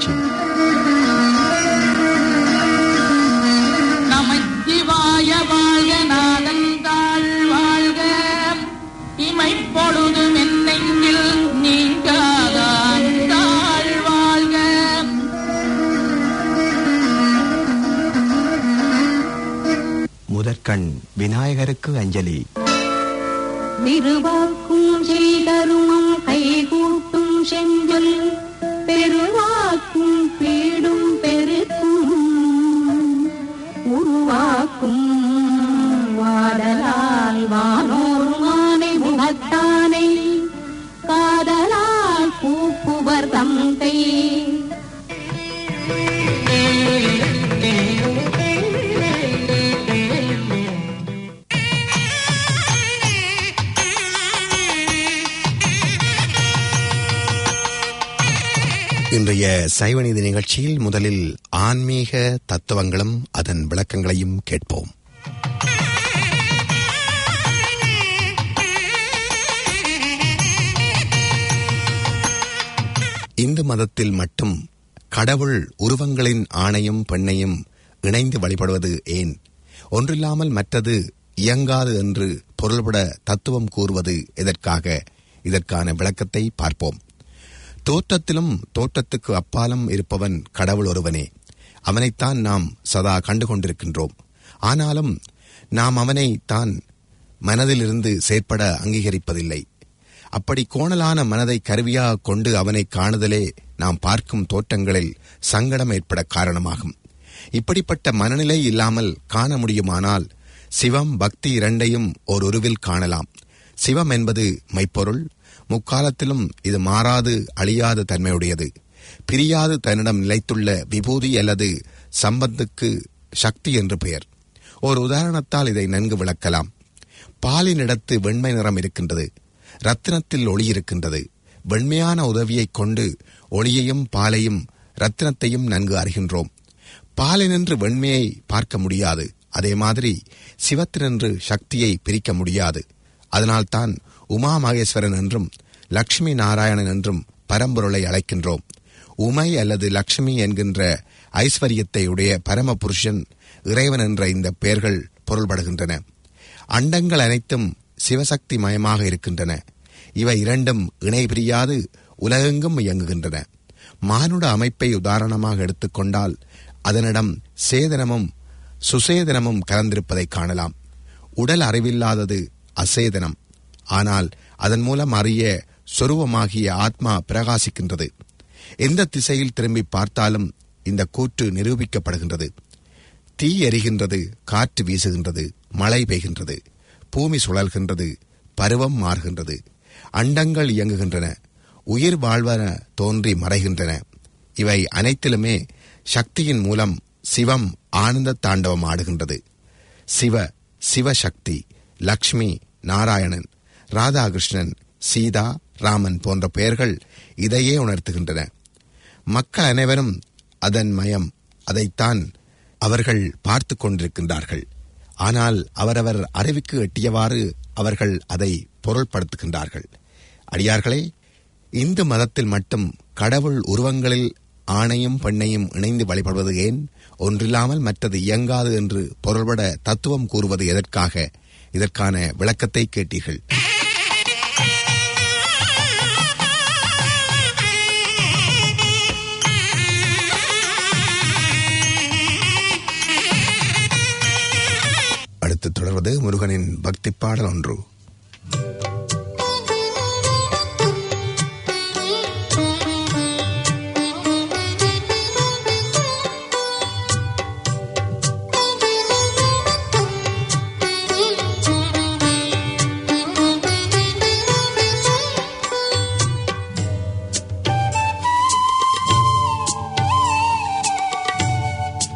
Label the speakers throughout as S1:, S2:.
S1: நிகழ்ச்சி
S2: நமச்சிவாய வாழ்க நாதந்தாள் வாழ்க இமைப்பொழுதும் என்னெங்கில் நீங்காதான் தாழ் வாழ்க
S1: முதற்கண் விநாயகருக்கு அஞ்சலி
S3: திருவாக்கும் செய்தருமம் கைகூட்டும் செஞ்சொல் பெருவாக்கும் பீடும் பெருக்கும் உருவாக்கும் வாடலால் வானோர் மானை முகத்தானை காதலால் பூப்புவர் தந்தை
S1: இன்றைய சைவநீதி நிகழ்ச்சியில் முதலில் ஆன்மீக தத்துவங்களும் அதன் விளக்கங்களையும் கேட்போம் இந்து மதத்தில் மட்டும் கடவுள் உருவங்களின் ஆணையும் பெண்ணையும் இணைந்து வழிபடுவது ஏன் ஒன்றில்லாமல் மற்றது இயங்காது என்று பொருள்பட தத்துவம் கூறுவது எதற்காக இதற்கான விளக்கத்தை பார்ப்போம் தோற்றத்திலும் தோற்றத்துக்கு அப்பாலும் இருப்பவன் கடவுள் ஒருவனே அவனைத்தான் நாம் சதா கண்டு கொண்டிருக்கின்றோம் ஆனாலும் நாம் அவனை தான் மனதிலிருந்து செயற்பட அங்கீகரிப்பதில்லை அப்படி கோணலான மனதை கருவியாக கொண்டு அவனை காணுதலே நாம் பார்க்கும் தோற்றங்களில் சங்கடம் ஏற்பட காரணமாகும் இப்படிப்பட்ட மனநிலை இல்லாமல் காண முடியுமானால் சிவம் பக்தி இரண்டையும் ஓர் உருவில் காணலாம் சிவம் என்பது மெய்ப்பொருள் முக்காலத்திலும் இது மாறாது அழியாத தன்மையுடையது பிரியாது தன்னிடம் நிலைத்துள்ள விபூதி அல்லது சம்பத்துக்கு சக்தி என்று பெயர் ஒரு உதாரணத்தால் இதை நன்கு விளக்கலாம் பாலினிடத்து வெண்மை நிறம் இருக்கின்றது ரத்தினத்தில் ஒளி இருக்கின்றது வெண்மையான உதவியைக் கொண்டு ஒளியையும் பாலையும் ரத்தினத்தையும் நன்கு அறிகின்றோம் பாலினின்று வெண்மையை பார்க்க முடியாது அதே மாதிரி சிவத்தினின்று சக்தியை பிரிக்க முடியாது அதனால்தான் உமா மகேஸ்வரன் என்றும் லக்ஷ்மி நாராயணன் என்றும் பரம்பொருளை அழைக்கின்றோம் உமை அல்லது லக்ஷ்மி என்கின்ற ஐஸ்வர்யத்தை உடைய பரமபுருஷன் இறைவன் என்ற இந்த பெயர்கள் பொருள்படுகின்றன அண்டங்கள் அனைத்தும் சிவசக்தி மயமாக இருக்கின்றன இவை இரண்டும் இணை பிரியாது உலகெங்கும் இயங்குகின்றன மானுட அமைப்பை உதாரணமாக எடுத்துக்கொண்டால் அதனிடம் சேதனமும் சுசேதனமும் கலந்திருப்பதை காணலாம் உடல் அறிவில்லாதது அசேதனம் ஆனால் அதன் மூலம் அறிய சொருவமாகிய ஆத்மா பிரகாசிக்கின்றது எந்த திசையில் திரும்பி பார்த்தாலும் இந்த கூற்று நிரூபிக்கப்படுகின்றது தீ எரிகின்றது காற்று வீசுகின்றது மழை பெய்கின்றது பூமி சுழல்கின்றது பருவம் மாறுகின்றது அண்டங்கள் இயங்குகின்றன உயிர் வாழ்வன தோன்றி மறைகின்றன இவை அனைத்திலுமே சக்தியின் மூலம் சிவம் ஆனந்த தாண்டவம் ஆடுகின்றது சிவ சிவசக்தி லக்ஷ்மி நாராயணன் ராதாகிருஷ்ணன் சீதா ராமன் போன்ற பெயர்கள் இதையே உணர்த்துகின்றன மக்கள் அனைவரும் அதன் மயம் அதைத்தான் அவர்கள் பார்த்து கொண்டிருக்கின்றார்கள் ஆனால் அவரவர் அறிவுக்கு எட்டியவாறு அவர்கள் அதை பொருள்படுத்துகின்றார்கள் அடியார்களே இந்து மதத்தில் மட்டும் கடவுள் உருவங்களில் ஆணையும் பெண்ணையும் இணைந்து வழிபடுவது ஏன் ஒன்றில்லாமல் மற்றது இயங்காது என்று பொருள்பட தத்துவம் கூறுவது எதற்காக இதற்கான விளக்கத்தை கேட்டீர்கள் அடுத்து தொடர்வது முருகனின் பக்தி பாடல் ஒன்று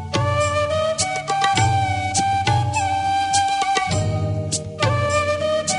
S3: ஆ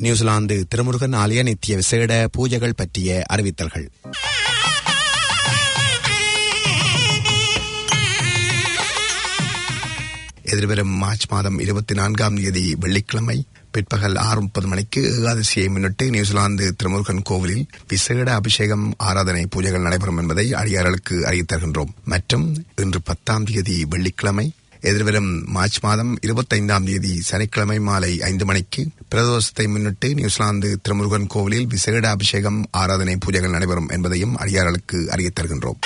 S1: நியூசிலாந்து திருமுருகன் ஆலய நித்திய விசேட பூஜைகள் பற்றிய அறிவித்தல்கள் எதிர்வரும் மார்ச் மாதம் இருபத்தி நான்காம் தேதி வெள்ளிக்கிழமை பிற்பகல் ஆறு முப்பது மணிக்கு ஏகாதசியை முன்னிட்டு நியூசிலாந்து திருமுருகன் கோவிலில் விசேட அபிஷேகம் ஆராதனை பூஜைகள் நடைபெறும் என்பதை அடியார்களுக்கு அறிவித்தருகின்றோம் மற்றும் இன்று பத்தாம் தேதி வெள்ளிக்கிழமை எதிர்வரும் மார்ச் மாதம் இருபத்தைந்தாம் தேதி சனிக்கிழமை மாலை ஐந்து மணிக்கு பிரதோஷத்தை முன்னிட்டு நியூசிலாந்து திருமுருகன் கோவிலில் விசேட அபிஷேகம் ஆராதனை பூஜைகள் நடைபெறும் என்பதையும் அடியார்களுக்கு அறிவித்தருகின்றோம்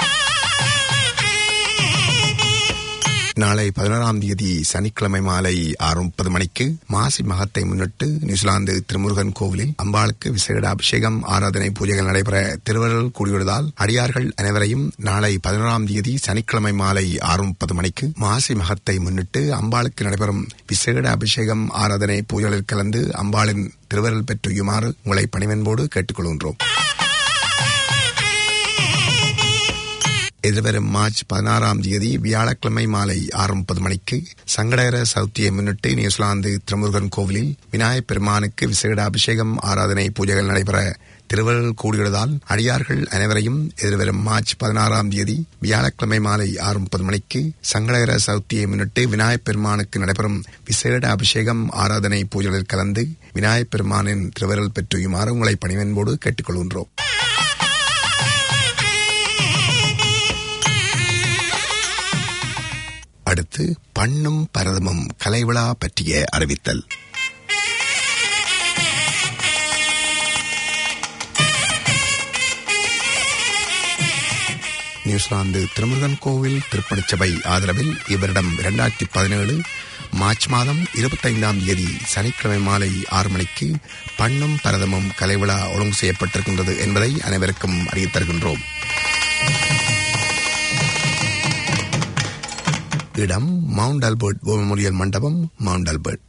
S1: நாளை பதினோராம் தேதி சனிக்கிழமை மாலை ஆறு முப்பது மணிக்கு மாசி மகத்தை முன்னிட்டு நியூசிலாந்து திருமுருகன் கோவிலில் அம்பாளுக்கு விசேட அபிஷேகம் ஆராதனை பூஜைகள் நடைபெற திருவருள் கூடியுள்ளதால் அடியார்கள் அனைவரையும் நாளை பதினோராம் தேதி சனிக்கிழமை மாலை ஆறு முப்பது மணிக்கு மாசி மகத்தை முன்னிட்டு அம்பாளுக்கு நடைபெறும் விசேட அபிஷேகம் ஆராதனை பூஜைகளில் கலந்து அம்பாளின் திருவருள் பெற்றுயுமாறு உங்களை பணிவன்போடு கேட்டுக்கொள்கின்றோம் எதிர்வரும் மார்ச் பதினாறாம் தேதி வியாழக்கிழமை மாலை ஆறு முப்பது மணிக்கு சங்கடகர சவுத்தியை முன்னிட்டு நியூசிலாந்து திருமுருகன் கோவிலில் விநாயகப் பெருமானுக்கு விசேட அபிஷேகம் ஆராதனை பூஜைகள் நடைபெற திருவருள் கூடியுள்ளதால் அடியார்கள் அனைவரையும் எதிர்வரும் மார்ச் பதினாறாம் தேதி வியாழக்கிழமை மாலை ஆறு முப்பது மணிக்கு சங்கடகர சவுத்தியை முன்னிட்டு விநாயகப் பெருமானுக்கு நடைபெறும் விசேட அபிஷேகம் ஆராதனை பூஜைகளில் கலந்து விநாயகப் பெருமானின் திருவருள் பெற்றுயுமாறு உங்களை பணிவன்போடு கேட்டுக்கொள்கின்றோம் அடுத்து பண்ணும் பரதமும் கலைவிழா பற்றிய அறிவித்தல் நியூசிலாந்து திருமுருகன் கோவில் திருப்பணிச்சபை ஆதரவில் இவரிடம் இரண்டாயிரத்தி பதினேழு மார்ச் மாதம் இருபத்தைந்தாம் தேதி சனிக்கிழமை மாலை ஆறு மணிக்கு பண்ணும் பரதமும் கலைவிழா ஒழுங்கு செய்யப்பட்டிருக்கின்றது என்பதை அனைவருக்கும் அறிவித்தருகின்றோம் இடம் மவுண்ட் ஆல்பர்ட் மெமோரியல் மண்டபம் மவுண்ட் ஆல்பர்ட்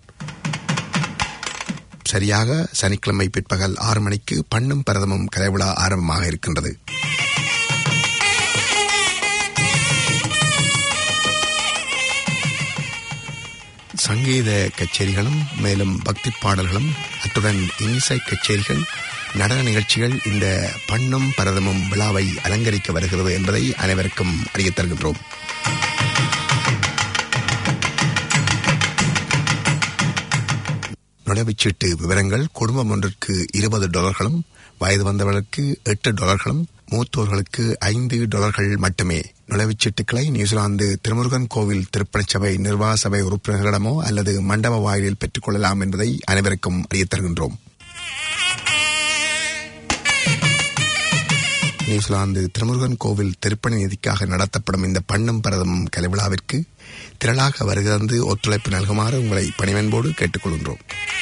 S1: சரியாக சனிக்கிழமை பிற்பகல் ஆறு மணிக்கு பண்ணும் பரதமும் கலைவிழா ஆரம்பமாக இருக்கின்றது சங்கீத கச்சேரிகளும் மேலும் பக்தி பாடல்களும் அத்துடன் இசை கச்சேரிகள் நடன நிகழ்ச்சிகள் இந்த பண்ணும் பரதமும் விழாவை அலங்கரிக்க வருகிறது என்பதை அனைவருக்கும் அறியத் தருகின்றோம் நுழைவுச்சீட்டு விவரங்கள் குடும்பம் ஒன்றிற்கு இருபது டாலர்களும் வயது வந்தவர்களுக்கு எட்டு டாலர்களும் மூத்தோர்களுக்கு ஐந்து டாலர்கள் மட்டுமே நுழைவுச்சீட்டுக்களை நியூசிலாந்து திருமுருகன் கோவில் திருப்பணிச்சபை நிர்வாக சபை உறுப்பினர்களிடமோ அல்லது மண்டப வாயிலில் பெற்றுக் கொள்ளலாம் என்பதை அனைவருக்கும் அறியத் தருகின்றோம் நியூசிலாந்து திருமுருகன் கோவில் திருப்பணி நிதிக்காக நடத்தப்படும் இந்த பண்ணும் பரதம் கலைவிழாவிற்கு திரளாக வருகிறது ஒத்துழைப்பு நல்குமாறு உங்களை பணிவன்போடு கேட்டுக்கொள்கின்றோம்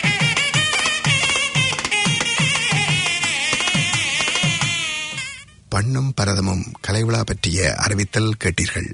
S1: பண்ணும் பரதமும் கலைவிழா பற்றிய அறிவித்தல் கேட்டீர்கள்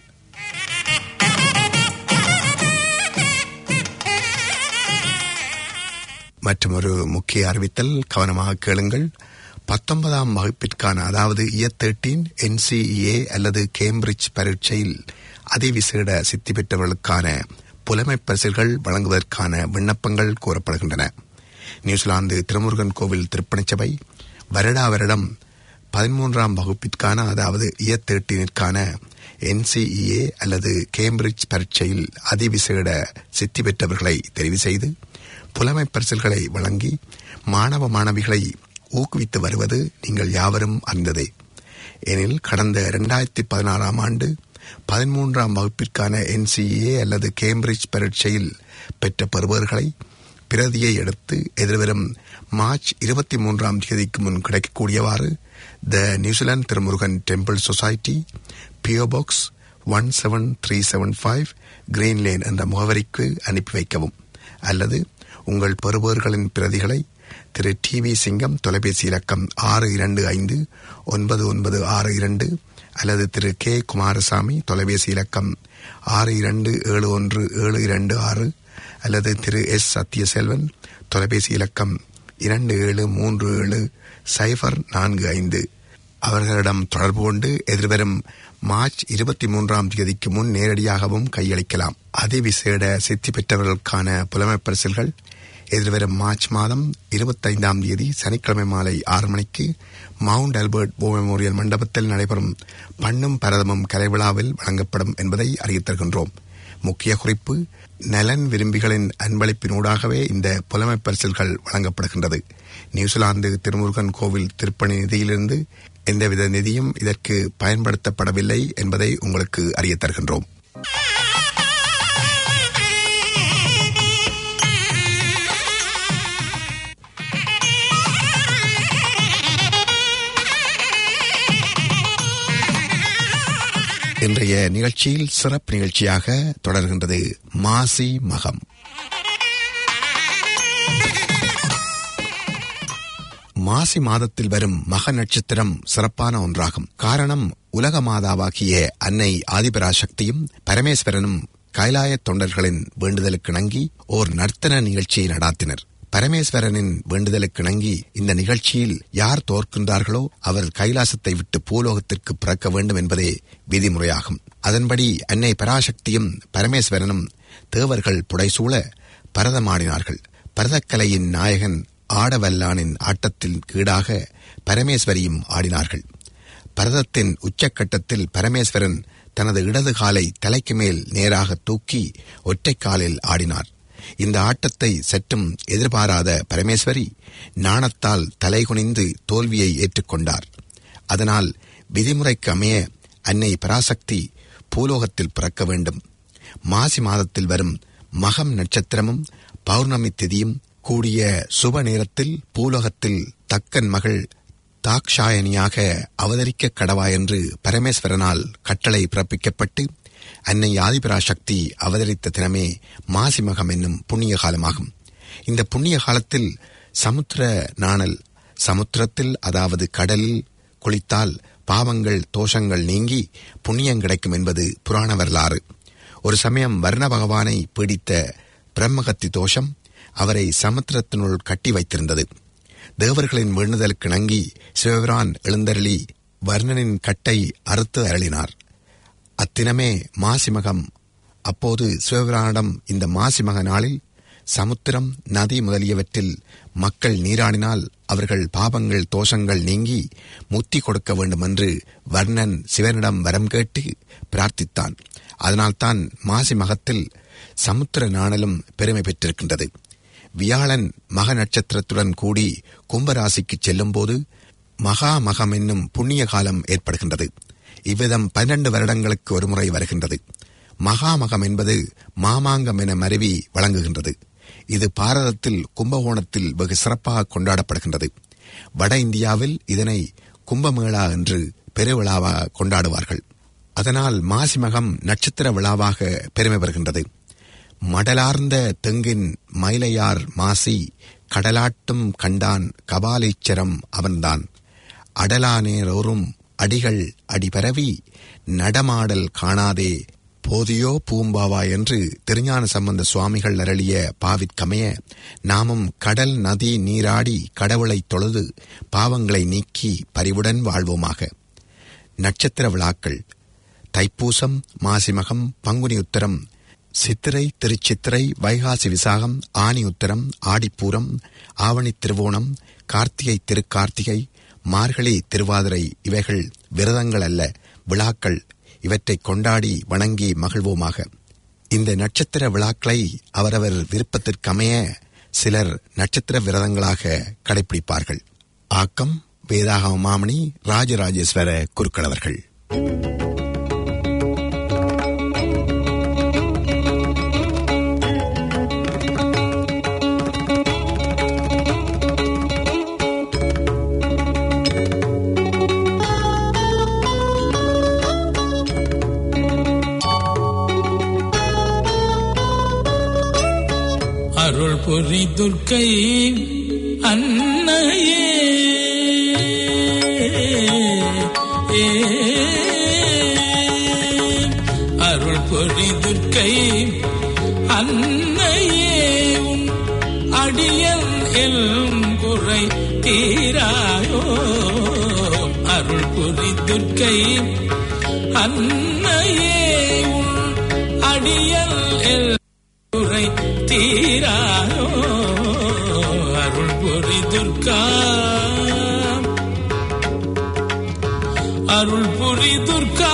S1: மற்றொரு முக்கிய அறிவித்தல் கவனமாக கேளுங்கள் பத்தொன்பதாம் வகுப்பிற்கான அதாவது இயர் தேர்ட்டீன் என்சிஇஏ அல்லது கேம்பிரிட்ஜ் பரீட்சையில் அதிவிசேட சித்தி பெற்றவர்களுக்கான புலமை பரிசில்கள் வழங்குவதற்கான விண்ணப்பங்கள் கோரப்படுகின்றன நியூசிலாந்து திருமுருகன் கோவில் திருப்பணிச்சபை வருடா வருடம் பதிமூன்றாம் வகுப்பிற்கான அதாவது இயர் தேர்ட்டீனிற்கான என்சிஇஏ அல்லது கேம்பிரிட்ஜ் பரீட்சையில் அதிவிசேட சித்தி பெற்றவர்களை தெரிவு செய்து புலமை பரிசில்களை வழங்கி மாணவ மாணவிகளை ஊக்குவித்து வருவது நீங்கள் யாவரும் அறிந்ததே எனில் கடந்த இரண்டாயிரத்தி பதினாறாம் ஆண்டு பதிமூன்றாம் வகுப்பிற்கான என்சிஏ அல்லது கேம்பிரிட்ஜ் பரீட்சையில் பெற்ற பெறுபவர்களை பிரதியை எடுத்து எதிர்வரும் மார்ச் இருபத்தி மூன்றாம் தேதிக்கு முன் கிடைக்கக்கூடியவாறு the New Zealand Thirumurugan Temple Society PO box one seven three seven five Green Lane என்ற முகவரிக்கு அனுப்பி வைக்கவும் அல்லது உங்கள் பெறுபவர்களின் பிரதிகளை திரு டி வி சிங்கம் தொலைபேசி இலக்கம் ஆறு இரண்டு ஐந்து ஒன்பது ஒன்பது ஆறு இரண்டு அல்லது திரு கே குமாரசாமி தொலைபேசி இலக்கம் ஆறு இரண்டு ஏழு ஒன்று ஏழு இரண்டு ஆறு அல்லது திரு எஸ் சத்யசெல்வன் தொலைபேசி இலக்கம் இரண்டு ஏழு மூன்று ஏழு சைபர் நான்கு ஐந்து அவர்களிடம் தொடர்பு கொண்டு எதிர்வரும் மார்ச் இருபத்தி மூன்றாம் தேதிக்கு முன் நேரடியாகவும் கையளிக்கலாம் அதிவிசேட சித்தி பெற்றவர்களுக்கான புலமைப் பரிசில்கள் எதிர்வரும் மார்ச் மாதம் இருபத்தைந்தாம் தேதி சனிக்கிழமை மாலை ஆறு மணிக்கு மவுண்ட் ஆல்பர்ட் போ மெமோரியல் மண்டபத்தில் நடைபெறும் பண்ணும் பரதமும் கலைவிழாவில் வழங்கப்படும் என்பதை அறிவித்தருகின்றோம் முக்கிய குறிப்பு நலன் விரும்பிகளின் அன்பளிப்பினூடாகவே இந்த புலமைப் பரிசில்கள் வழங்கப்படுகின்றது நியூசிலாந்து திருமுருகன் கோவில் திருப்பணி நிதியிலிருந்து எந்தவித நிதியும் இதற்கு பயன்படுத்தப்படவில்லை என்பதை உங்களுக்கு அறியத் தருகின்றோம் இன்றைய நிகழ்ச்சியில் சிறப்பு நிகழ்ச்சியாக தொடர்கின்றது மாசி மகம் மாசி மாதத்தில் வரும் மக நட்சத்திரம் சிறப்பான ஒன்றாகும் காரணம் உலக மாதாவாகிய அன்னை ஆதிபராசக்தியும் பரமேஸ்வரனும் கைலாய தொண்டர்களின் வேண்டுதலுக்கிணங்கி ஓர் நர்த்தன நிகழ்ச்சியை நடாத்தினர் பரமேஸ்வரனின் வேண்டுதலுக்கிணங்கி இந்த நிகழ்ச்சியில் யார் தோற்கின்றார்களோ அவர் கைலாசத்தை விட்டு பூலோகத்திற்கு பிறக்க வேண்டும் என்பதே விதிமுறையாகும் அதன்படி அன்னை பராசக்தியும் பரமேஸ்வரனும் தேவர்கள் புடைசூழ பரதமாடினார்கள் பரதக்கலையின் நாயகன் ஆடவல்லானின் ஆட்டத்தின் கீடாக பரமேஸ்வரியும் ஆடினார்கள் பரதத்தின் உச்சக்கட்டத்தில் பரமேஸ்வரன் தனது இடது காலை தலைக்கு மேல் நேராக தூக்கி ஒற்றைக் காலில் ஆடினார் இந்த ஆட்டத்தை சற்றும் எதிர்பாராத பரமேஸ்வரி நாணத்தால் தலைகுனிந்து தோல்வியை ஏற்றுக்கொண்டார் அதனால் விதிமுறைக்கு அமைய அன்னை பராசக்தி பூலோகத்தில் பிறக்க வேண்டும் மாசி மாதத்தில் வரும் மகம் நட்சத்திரமும் பௌர்ணமி திதியும் கூடிய சுப நேரத்தில் பூலோகத்தில் தக்கன் மகள் தாக்ஷாயணியாக அவதரிக்க கடவா என்று பரமேஸ்வரனால் கட்டளை பிறப்பிக்கப்பட்டு அன்னை ஆதிபராசக்தி அவதரித்த தினமே மாசிமகம் என்னும் புண்ணிய காலமாகும் இந்த புண்ணிய காலத்தில் சமுத்திர நாணல் சமுத்திரத்தில் அதாவது கடலில் குளித்தால் பாவங்கள் தோஷங்கள் நீங்கி புண்ணியம் கிடைக்கும் என்பது புராண வரலாறு ஒரு சமயம் வர்ண பகவானை பீடித்த பிரம்மகத்தி தோஷம் அவரை சமுத்திரத்தினுள் கட்டி வைத்திருந்தது தேவர்களின் வேண்டுதலுக்கு நங்கி சிவபிரான் எழுந்தருளி வர்ணனின் கட்டை அறுத்து அருளினார் அத்தினமே மாசிமகம் அப்போது சிவபிரானிடம் இந்த மாசிமக நாளில் சமுத்திரம் நதி முதலியவற்றில் மக்கள் நீராடினால் அவர்கள் பாபங்கள் தோஷங்கள் நீங்கி முத்தி கொடுக்க வேண்டும் என்று வர்ணன் சிவனிடம் வரம் கேட்டு பிரார்த்தித்தான் அதனால்தான் மாசி மகத்தில் சமுத்திர நாணலும் பெருமை பெற்றிருக்கின்றது வியாழன் மக நட்சத்திரத்துடன் கூடி கும்பராசிக்கு செல்லும்போது மகா மகம் என்னும் புண்ணிய காலம் ஏற்படுகின்றது இவ்விதம் பன்னெண்டு வருடங்களுக்கு ஒருமுறை வருகின்றது மகாமகம் என்பது மாமாங்கம் என மருவி வழங்குகின்றது இது பாரதத்தில் கும்பகோணத்தில் வெகு சிறப்பாக கொண்டாடப்படுகின்றது வட இந்தியாவில் இதனை கும்பமேளா என்று பெருவிழாவாக கொண்டாடுவார்கள் அதனால் மாசிமகம் நட்சத்திர விழாவாக பெருமை பெறுகின்றது மடலார்ந்த தெங்கின் மயிலையார் மாசி கடலாட்டும் கண்டான் கபாலீச்சரம் அவன்தான் அடலானேரோரும் அடிகள் அடிபரவி நடமாடல் காணாதே போதியோ பூம்பாவா என்று திருஞான சம்பந்த சுவாமிகள் அருளிய பாவிற்கமைய நாமும் கடல் நதி நீராடி கடவுளை தொழுது பாவங்களை நீக்கி பரிவுடன் வாழ்வோமாக நட்சத்திர விழாக்கள் தைப்பூசம் மாசிமகம் பங்குனி உத்தரம் சித்திரை திருச்சித்திரை வைகாசி விசாகம் ஆனி உத்தரம் ஆடிப்பூரம் ஆவணி திருவோணம் கார்த்திகை திருக்கார்த்திகை மார்கழி திருவாதிரை இவைகள் விரதங்கள் அல்ல விழாக்கள் இவற்றை கொண்டாடி வணங்கி மகிழ்வோமாக இந்த நட்சத்திர விழாக்களை அவரவர் விருப்பத்திற்கமைய சிலர் நட்சத்திர விரதங்களாக கடைபிடிப்பார்கள் ஆக்கம் வேதாகம மாமணி ராஜராஜேஸ்வர குருக்களவர்கள்
S4: அருள் பொறி துர்க்கை அன்னையே ஏ, அருள் பொறி துர்க்கை அன்னையே உன் அடியன் எல் குறை தீராயோ அருள் பொறி துர்க்கை அன்னையே உன் அடியல் எல் குறை தீராயோ துர்கா அருள் புரி துர்கா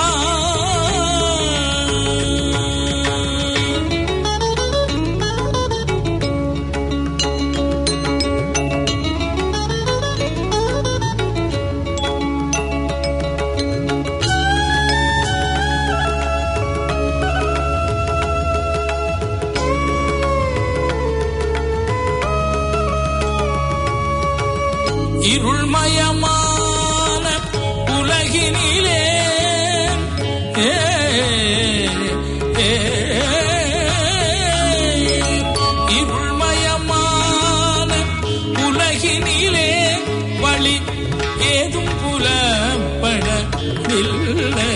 S4: இருள்மயமான உலகினிலே ஏ, ஏ, இருள்மயமான உலகினிலே வழி ஏதும் புலப்படவில்லை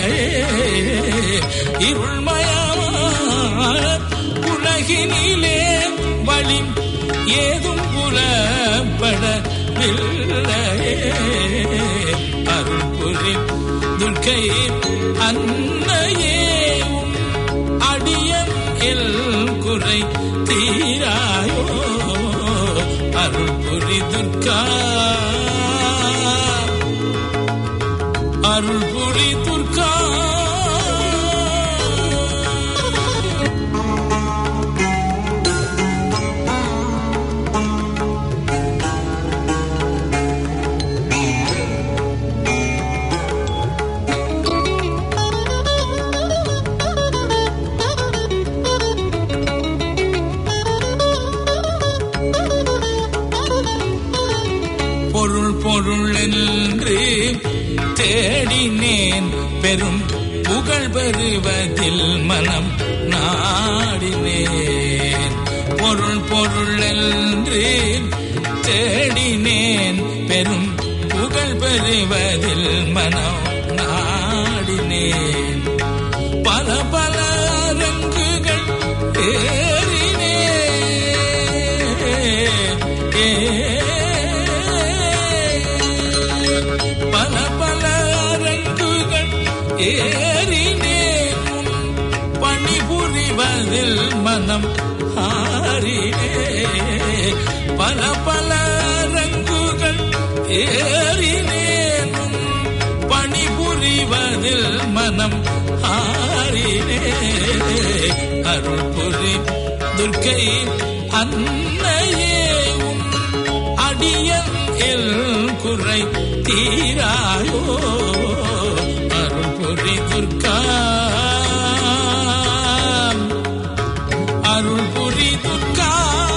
S4: இருள்மயமான உலகினிலே வழி ஏதும் புலப்படவில்லை அருள் புரி துர்க்கை அன்னையே உன் அடியன் எல் குறை தீராயோ அருள் புரி துர்கா அருள் புரி துர்கா பொருள் பொருள் என்று தேடினேன் பெரும் புகழ் பெறுவதில் மனம் நாடினேன் பொருள் பொருள் என்று தேடினேன் பெரும் புகழ் பெறுவதில் மனம் நாடினேன் பல பல அரங்குகள் ஏறினேன் ஏ பல பல அரங்குகள் ஏறினேன் உன் பணிபுரிவதில் மனம் ஆறினே பல பல அரங்குகள் ஏறினேன் உன் பணிபுரிவதில் மனம் ஆறினே அருள் புரி துர்க்கை அன்னையே உன் அடியன் எல் குறை தீராயோ அருள் புரி துர்கா அருள் புரி துர்கா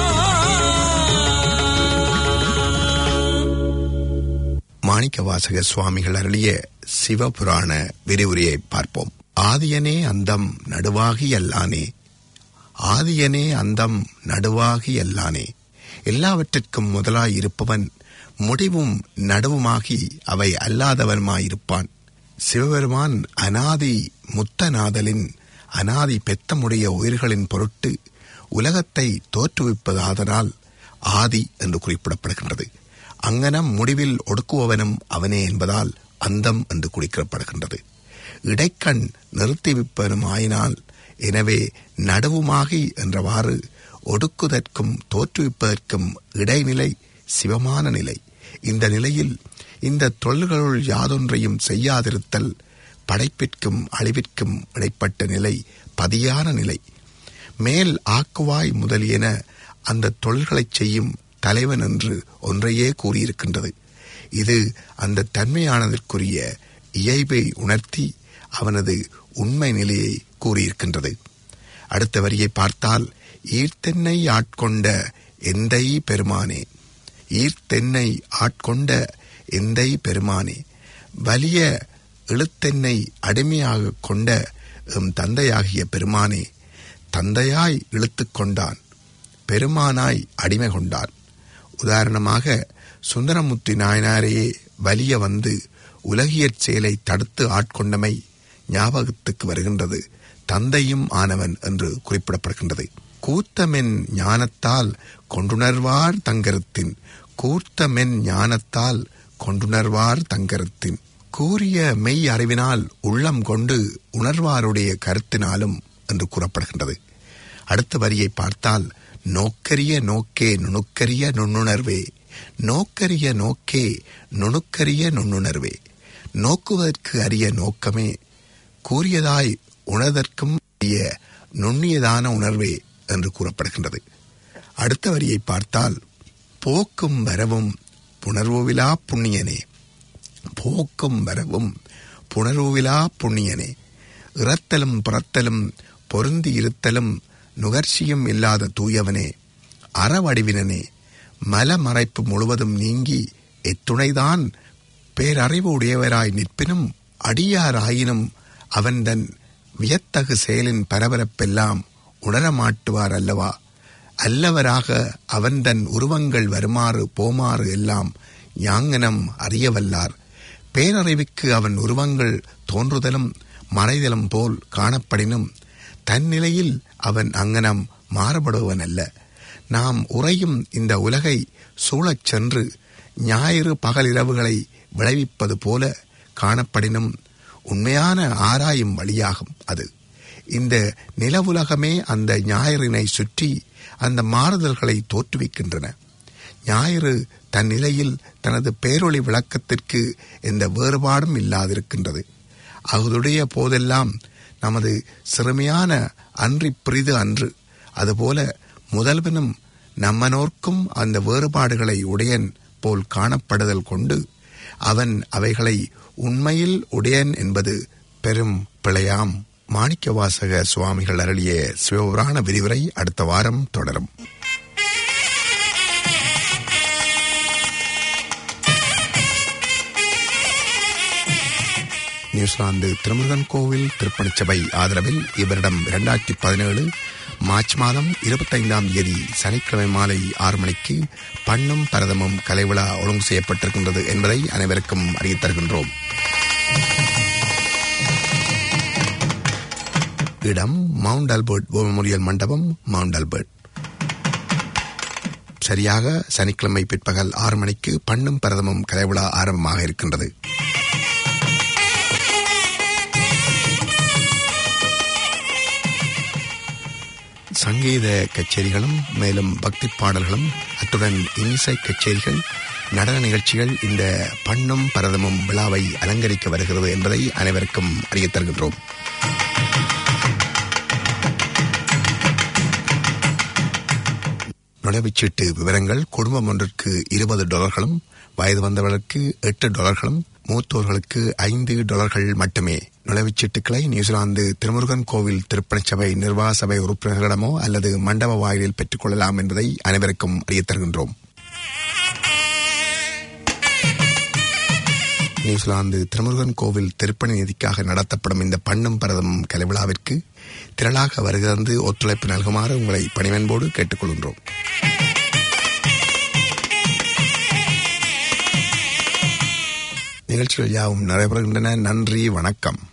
S1: மாணிக்கவாசக சுவாமிகள் அருளிய சிவபுராண விரிவுரையை பார்ப்போம் ஆதியனே அந்தம் நடுவாகி அல்லானே ஆதியனே அந்தம் நடுவாகி அல்லானே எல்லாவற்றிற்கும் முதலாய் இருப்பவன் முடிவும் நடுவுமாகி அவை அல்லாதவனுமாயிருப்பான் சிவபெருமான் அனாதி முத்தநாதலின் அனாதி பெத்தமுடைய உயிர்களின் பொருட்டு உலகத்தை தோற்றுவிப்பதாதனால் ஆதி என்று குறிப்பிடப்படுகின்றது அங்கனம் முடிவில் ஒடுக்குபவனும் அவனே என்பதால் அந்தம் என்று குறிப்பிடப்படுகின்றது இடைக்கண் நிறுத்திவிப்பனும் ஆயினால் எனவே நடுவுமாகி என்றவாறு ஒடுக்குதற்கும் தோற்றுவிப்பதற்கும் இடைநிலை சிவமான நிலை இந்த நிலையில் இந்த தொழில்களுள் யாதொன்றையும் செய்யாதிருத்தல் படைப்பிற்கும் அழிவிற்கும் இடைப்பட்ட நிலை பதியான நிலை மேல் ஆக்குவாய் முதலியன அந்த தொழில்களைச் செய்யும் தலைவன் என்று ஒன்றையே கூறியிருக்கின்றது இது அந்த தன்மையானதற்குரிய இயல்பை உணர்த்தி அவனது உண்மை நிலையை கூறியிருக்கின்றது அடுத்த வரியை பார்த்தால் ஈர்த்தென்னை ஆட்கொண்ட எந்தை பெருமானே ஈர்த்தென்னை ஆட்கொண்ட எந்தை பெருமானே வலிய இழுத்தென்னை அடிமையாக கொண்ட எம் தந்தையாகிய பெருமானே தந்தையாய் இழுத்துக் கொண்டான் பெருமானாய் அடிமை கொண்டான் உதாரணமாக சுந்தரமுத்தி நாயனாரையே வலிய வந்து உலகியற் செயலை தடுத்து ஆட்கொண்டமை ஞாபகத்துக்கு வருகின்றது தந்தையும் ஆனவன் என்று குறிப்பிடப்படுகின்றது கூத்தமென் ஞானத்தால் கொண்டுணர்வார் தங்கரத்தின் கூர்த்தமென் ஞானத்தால் கொண்டுணர்வார் தங்கரத்தின் கூறிய மெய் அறிவினால் உள்ளம் கொண்டு உணர்வாருடைய கருத்தினாலும் என்று கூறப்படுகின்றது அடுத்த வரியை பார்த்தால் நோக்கரிய நோக்கே நுணுக்கரிய நுண்ணுணர்வே நோக்கரிய நோக்கே நுணுக்கரிய நுண்ணுணர்வே நோக்குவதற்கு அரிய நோக்கமே கூறியதாய் உணர்தற்கும் அரிய நுண்ணியதான உணர்வே என்று கூறப்படுகின்றது அடுத்த வரியை பார்த்தால் போக்கும் வரவும் புணர்வுவிலா புண்ணியனே போக்கும் வரவும் புணர்வுவிலா புண்ணியனே இறத்தலும் புறத்தலும் பொருந்தி இருத்தலும் நுகர்ச்சியும் இல்லாத தூயவனே அறவடிவினனே மலமறைப்பு முழுவதும் நீங்கி எத்துணைதான் பேரறிவு உடையவராய் நிற்பினும் அடியாராயினும் அவன் தன் வியத்தகு செயலின் பரபரப்பெல்லாம் உணரமாட்டுவார் அல்லவா அல்லவராக அவன் தன் உருவங்கள் வருமாறு போமாறு எல்லாம் யாங்கனம் அறியவல்லார் பேரறிவுக்கு அவன் உருவங்கள் தோன்றுதலும் மறைதலும் போல் காணப்படினும் தன்னிலையில் அவன் அங்கனம் மாறுபடுவன் அல்ல நாம் உறையும் இந்த உலகை சூழச் சென்று ஞாயிறு பகலிரவுகளை விளைவிப்பது போல காணப்படினும் உண்மையான ஆராயும் வழியாகும் அது இந்த நிலவுலகமே அந்த ஞாயிறினை சுற்றி அந்த மாறுதல்களை தோற்றுவிக்கின்றன ஞாயிறு தன் நிலையில் தனது பேரொளி விளக்கத்திற்கு எந்த வேறுபாடும் இல்லாதிருக்கின்றது அகுதுடைய போதெல்லாம் நமது சிறுமையான அன்றி பிரிது அன்று அதுபோல முதல்வனும் நம்மனோர்க்கும் அந்த வேறுபாடுகளை உடையன் போல் காணப்படுதல் கொண்டு அவன் அவைகளை உண்மையில் உடையன் என்பது பெரும் பிழையாம் மாணிக்கவாசக சுவாமிகள் அருளிய சிவபுராண விரிவுரை அடுத்த வாரம் தொடரும் நியூசிலாந்து திருமுருகன் கோவில் திருப்பணிச்சபை ஆதரவில் இவரிடம் இரண்டாயிரத்தி பதினேழு மார்ச் மாதம் இருபத்தைந்தாம் தேதி சனிக்கிழமை மாலை ஆறு மணிக்கு பண்ணும் பரதமும் கலைவிழா ஒழுங்கு செய்யப்பட்டிருக்கின்றது என்பதை அனைவருக்கும் அறிவித் தருகின்றோம் இடம் மவுண்ட் ஆல்பர்ட் மெமோரியல் மண்டபம் மவுண்ட் ஆல்பர்ட் சரியாக சனிக்கிழமை பிற்பகல் ஆறு மணிக்கு பண்ணும் பரதமும் கலைவிழா ஆரம்பமாக இருக்கின்றது சங்கீத கச்சேரிகளும் மேலும் பக்தி பாடல்களும் அத்துடன் இசை கச்சேரிகள் நடன நிகழ்ச்சிகள் இந்த பண்ணும் பரதமும் விழாவை அலங்கரிக்க வருகிறது என்பதை அனைவருக்கும் அறியத் தருகின்றோம் நுழைவுச்சீட்டு விவரங்கள் குடும்பம் ஒன்றிற்கு இருபது டாலர்களும் வயது வந்தவர்களுக்கு எட்டு டாலர்களும் மூத்தோர்களுக்கு ஐந்து டாலர்கள் மட்டுமே நுழைவுச்சீட்டுக்களை நியூசிலாந்து திருமுருகன் கோவில் திருப்பணிச் சபை நிர்வாக சபை உறுப்பினர்களிடமோ அல்லது மண்டப வாயிலில் பெற்றுக் கொள்ளலாம் என்பதை அனைவருக்கும் அறியத் தருகின்றோம் நியூசிலாந்து திருமுருகன் கோவில் திருப்பணி நிதிக்காக நடத்தப்படும் இந்த பண்ணும் பரதம் கலைவிழாவிற்கு திரளாக வருகிறது ஒத்துழைப்பு நல்குமாறு உங்களை பணிவன்போடு கேட்டுக்கொள்கின்றோம் நிகழ்ச்சிகள் யாவும் நடைபெறுகின்றன நன்றி வணக்கம்